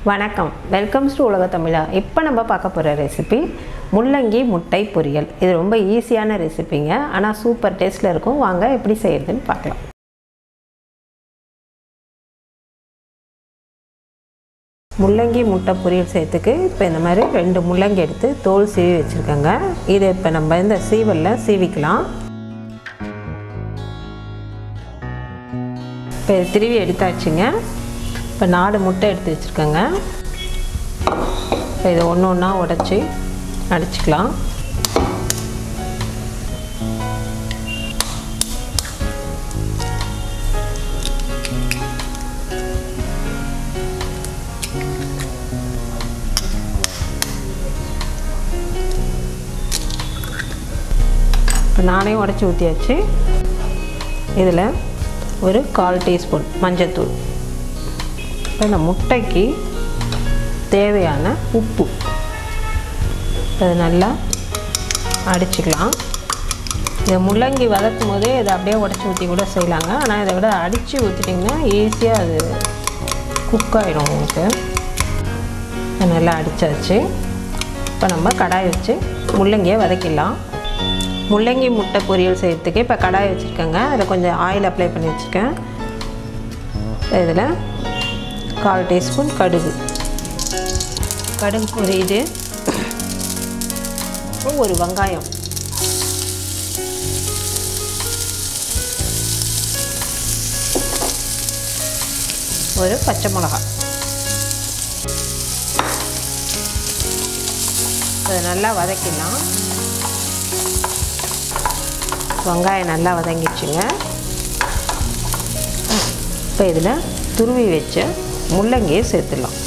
வணக்கம் welcomes to உலக தமிழா இப்போ நம்ம பார்க்க போகிற ரெசிபி முள்ளங்கி முட்டை பொரியல் இது ரொம்ப ஈஸியான ரெசிபிங்க ஆனால் சூப்பர் டேஸ்ட்டில் இருக்கும் வாங்க எப்படி செய்யறதுன்னு பார்க்கலாம் முள்ளங்கி முட்டை பொரியல் செய்யறதுக்கு இப்போ இந்த மாதிரி ரெண்டு முள்ளங்கி எடுத்து தோல் சீவி வச்சுருக்கேங்க இதை இப்போ நம்ம இந்த சீவலில் சீவிக்கலாம் இப்போ இது திருவி எடுத்தாச்சுங்க இப்போ நாலு முட்டை எடுத்து வச்சுருக்கேங்க இப்போ இதை ஒன்று ஒன்றா உடச்சி அடிச்சுக்கலாம் இப்போ நானே உடச்சி ஊற்றியாச்சு இதில் ஒரு கால் டீஸ்பூன் மஞ்சத்தூள் இப்போ இந்த முட்டைக்கு தேவையான உப்பு அதை நல்லா அடிச்சுக்கலாம் இந்த முள்ளங்கி வதக்கும் போதே இதை அப்படியே உடச்சி ஊற்றி கூட செய்யலாங்க ஆனால் இதை விட அடித்து ஊற்றிட்டிங்கன்னா ஈஸியாக அது குக் ஆகிடும் உங்களுக்கு இதை நல்லா அடித்தாச்சு இப்போ நம்ம கடாய் வச்சு முள்ளங்கியை வதக்கிடலாம் முள்ளங்கி முட்டை பொரியல் செய்கிறதுக்கு இப்போ கடாய் வச்சுருக்கேங்க அதில் கொஞ்சம் ஆயில் அப்ளை பண்ணி வச்சுருக்கேன் இதில் கால் டீஸ்பூன் கடுகு கடுகு பொரியுது ஒரு வெங்காயம் ஒரு பச்சை மிளகா அதை நல்லா வதக்கிடலாம் வெங்காயம் நல்லா வதங்கிடுச்சுங்க இப்போ இதில் துருவி வச்ச முள்ளங்கியை சேர்த்துடலாம்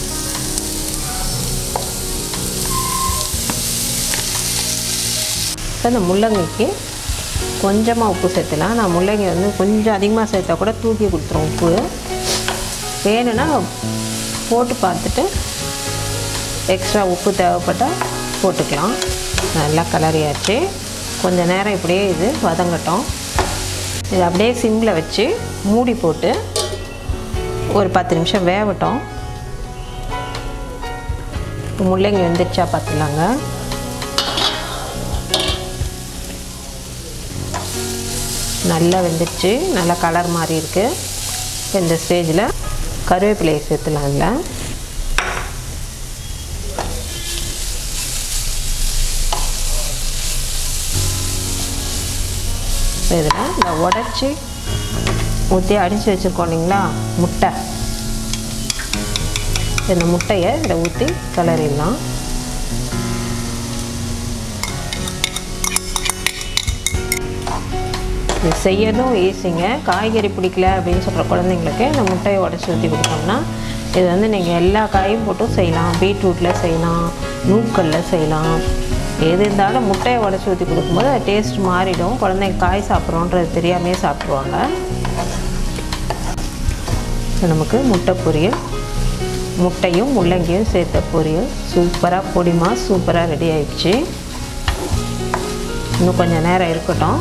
இப்போ இந்த முள்ளங்கிக்கு கொஞ்சமாக உப்பு சேர்த்துலாம் நான் முள்ளங்கி வந்து கொஞ்சம் அதிகமாக சேர்த்தா கூட தூக்கி கொடுத்துரும் உப்பு வேணும்னா போட்டு பார்த்துட்டு எக்ஸ்ட்ரா உப்பு தேவைப்பட்டால் போட்டுக்கலாம் நல்லா கலரியாச்சு கொஞ்சம் நேரம் இப்படியே இது வதங்கட்டும் இது அப்படியே சிம்மில் வச்சு மூடி போட்டு ஒரு பத்து நிமிஷம் வேகட்டும் முள்ளங்கி வெந்துருச்சா பார்த்துலாங்க நல்லா வெந்துருச்சு நல்லா கலர் மாதிரி இருக்குது இந்த ஸ்டேஜில் கருவேப்பிலையை சேர்த்துலாம் இல்லை இதில் இந்த உடச்சி ஊற்றி அடித்து வச்சுருக்கோம் இல்லைங்களா முட்டை இந்த முட்டையை இதில் ஊற்றி கிளறிடலாம் இது செய்யறதும் ஈஸிங்க காய்கறி பிடிக்கல அப்படின்னு சொல்கிற குழந்தைங்களுக்கு இந்த முட்டையை உடச்சி ஊற்றி கொடுத்தோம்னா இது வந்து நீங்கள் எல்லா காயும் போட்டும் செய்யலாம் பீட்ரூட்டில் செய்யலாம் நூக்கல்ல செய்யலாம் எது இருந்தாலும் முட்டையை உடச்சி ஊற்றி கொடுக்கும்போது அது டேஸ்ட் மாறிடும் குழந்தைங்க காய் சாப்பிட்றோன்றது தெரியாமே சாப்பிட்ருவாங்க நமக்கு முட்டை பொரியல் முட்டையும் முள்ளங்கியும் சேர்த்த பொரியல் சூப்பராக பொடிமா சூப்பராக ரெடி ஆயிடுச்சு இன்னும் கொஞ்சம் நேரம் இருக்கட்டும்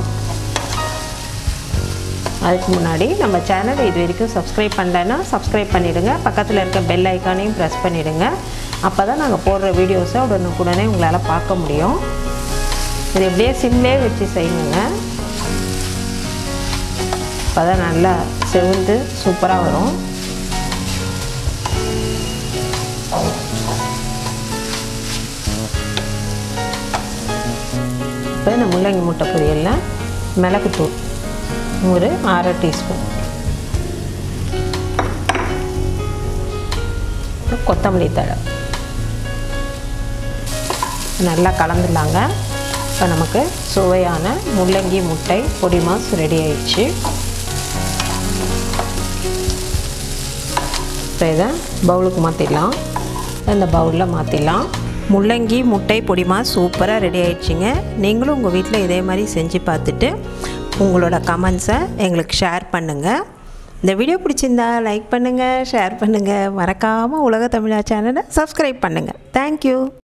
அதுக்கு முன்னாடி நம்ம சேனலை இது வரைக்கும் சப்ஸ்கிரைப் பண்ணலைன்னா சப்ஸ்கிரைப் பண்ணிவிடுங்க பக்கத்தில் இருக்க பெல் ஐக்கானையும் ப்ரெஸ் பண்ணிவிடுங்க அப்போ தான் நாங்கள் போடுற வீடியோஸை உடனுக்குடனே உங்களால் பார்க்க முடியும் இது எப்படியே சிம்லே வச்சு செய்யுங்க அப்போ தான் நல்லா செவுந்து சூப்பராக வரும் இப்போ இந்த முள்ளங்கி முட்டை பொரியலில் மிளகுத்தூள் ஒரு அரை டீஸ்பூன் கொத்தமல்லி தழை நல்லா கலந்துடலாங்க இப்போ நமக்கு சுவையான முள்ளங்கி முட்டை பொடி மாஸ் ரெடி ஆயிடுச்சு இப்போ இதை பவுலுக்கு மாற்றிடலாம் இந்த பவுலில் மாற்றிடலாம் முள்ளங்கி முட்டை பொடிமா சூப்பராக ரெடி ஆயிடுச்சுங்க நீங்களும் உங்கள் வீட்டில் இதே மாதிரி செஞ்சு பார்த்துட்டு உங்களோட கமெண்ட்ஸை எங்களுக்கு ஷேர் பண்ணுங்கள் இந்த வீடியோ பிடிச்சிருந்தா லைக் பண்ணுங்கள் ஷேர் பண்ணுங்கள் மறக்காமல் உலக தமிழா சேனலை சப்ஸ்கிரைப் பண்ணுங்கள் தேங்க்யூ